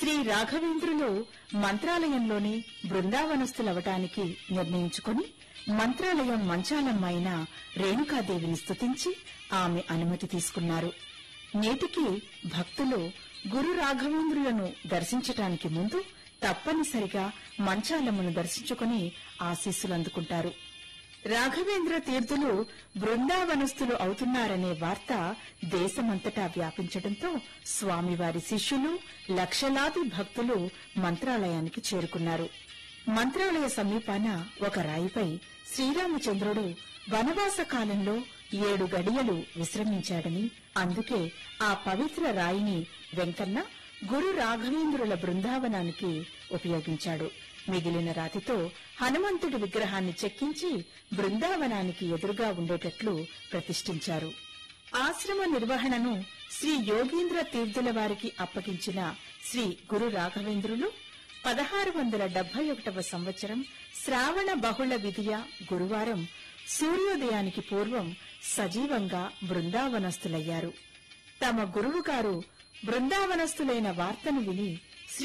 శ్రీ రాఘవేంద్రులు మంత్రాలయంలోని బృందావనస్తులవటానికి నిర్ణయించుకుని మంత్రాలయం మంచాలమ్మైన రేణుకాదేవిని స్తుతించి ఆమె అనుమతి తీసుకున్నారు నేటికి భక్తులు గురు రాఘవేంద్రులను దర్శించటానికి ముందు తప్పనిసరిగా మంచాలమ్మను దర్శించుకుని ఆశీస్సులు అందుకుంటారు రాఘవేంద్ర తీర్థులు బృందావనస్తులు అవుతున్నారనే వార్త దేశమంతటా వ్యాపించడంతో స్వామివారి శిష్యులు లక్షలాది భక్తులు మంత్రాలయానికి చేరుకున్నారు మంత్రాలయ సమీపాన ఒక రాయిపై శ్రీరామచంద్రుడు వనవాస కాలంలో ఏడు గడియలు విశ్రమించాడని అందుకే ఆ పవిత్ర రాయిని వెంకన్న గురు రాఘవేంద్రుల బృందావనానికి ఉపయోగించాడు మిగిలిన రాతితో హనుమంతుడి విగ్రహాన్ని చెక్కించి బృందావనానికి ఎదురుగా ఉండేటట్లు ప్రతిష్ఠించారు ఆశ్రమ నిర్వహణను శ్రీ యోగీంద్ర తీర్థుల వారికి అప్పగించిన శ్రీ గురు రాఘవేంద్రులు పదహారు వందల డెబ్బై ఒకటవ సంవత్సరం శ్రావణ బహుళ విధియ గురువారం సూర్యోదయానికి పూర్వం సజీవంగా బృందావనస్తులయ్యారు తమ గురువుగారు బృందావనస్తులైన వార్తను విని